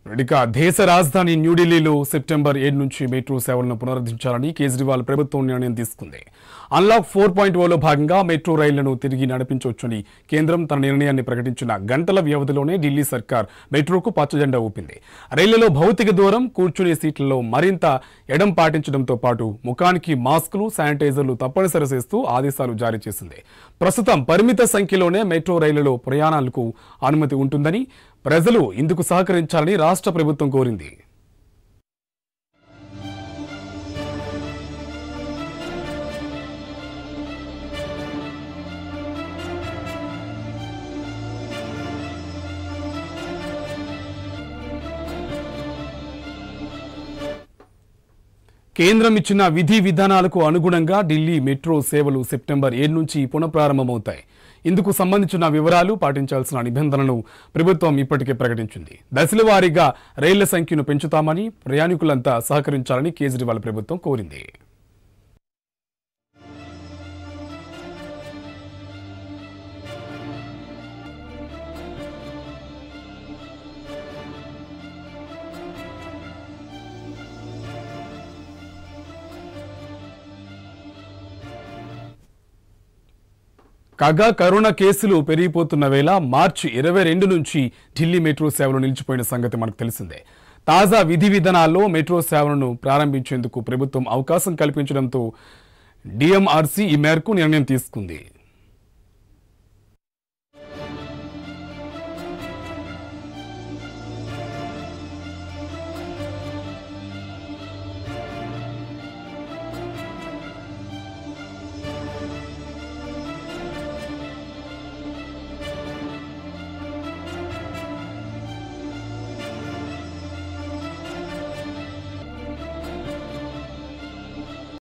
ఇక దేశ రాజధాని న్యూఢిల్లీలో సెప్టెంబర్ ఏడు నుంచి మెట్రో సేవలను పునరుద్ధరించాలని కేజ్రీవాల్ ప్రభుత్వం నిర్ణయం తీసుకుంది అన్లాక్ ఫోర్ పాయింట్ ఓలో భాగంగా మెట్రో రైళ్లను తిరిగి నడిపించవచ్చని కేంద్రం తన నిర్ణయాన్ని ప్రకటించిన గంటల వ్యవధిలోనే ఢిల్లీ సర్కార్ మెట్రోకు పచ్చజెండా ఊపింది రైళ్లలో భౌతిక దూరం కూర్చునే సీట్లలో మరింత ఎడం పాటించడంతో పాటు ముఖానికి మాస్కులు శానిటైజర్లు తప్పనిసరి చేస్తూ ఆదేశాలు జారీ చేసింది ప్రస్తుతం పరిమిత సంఖ్యలోనే మెట్రో రైళ్లలో ప్రయాణాలకు అనుమతి ఉంటుందని ప్రజలు ఇందుకు సహకరించాలని రాష్ట్ర ప్రభుత్వం కోరింది కేంద్రం ఇచ్చిన విధి విధానాలకు అనుగుణంగా ఢిల్లీ మెట్రో సేవలు సెప్టెంబర్ ఏడు నుంచి పునఃప్రారంభమవుతాయి ఇందుకు సంబంధించిన వివరాలు పాటించాల్సిన నిబంధనలను ప్రభుత్వం ఇప్పటికే ప్రకటించింది దశల వారీగా రైళ్ల సంఖ్యను పెంచుతామని ప్రయాణికులంతా సహకరించాలని కేజ్రీవాల్ ప్రభుత్వం కోరింది కాగా కరోనా కేసులు పెరిగిపోతున్న వేళ మార్చి ఇరవై రెండు నుంచి ఢిల్లీ మెట్రో సేవలు నిలిచిపోయిన సంగతి మనకు తెలిసిందే తాజా విధి విధానాల్లో మెట్రో సేవలను ప్రారంభించేందుకు ప్రభుత్వం అవకాశం కల్పించడంతో డిఎంఆర్సీ ఈ మేరకు నిర్ణయం తీసుకుంది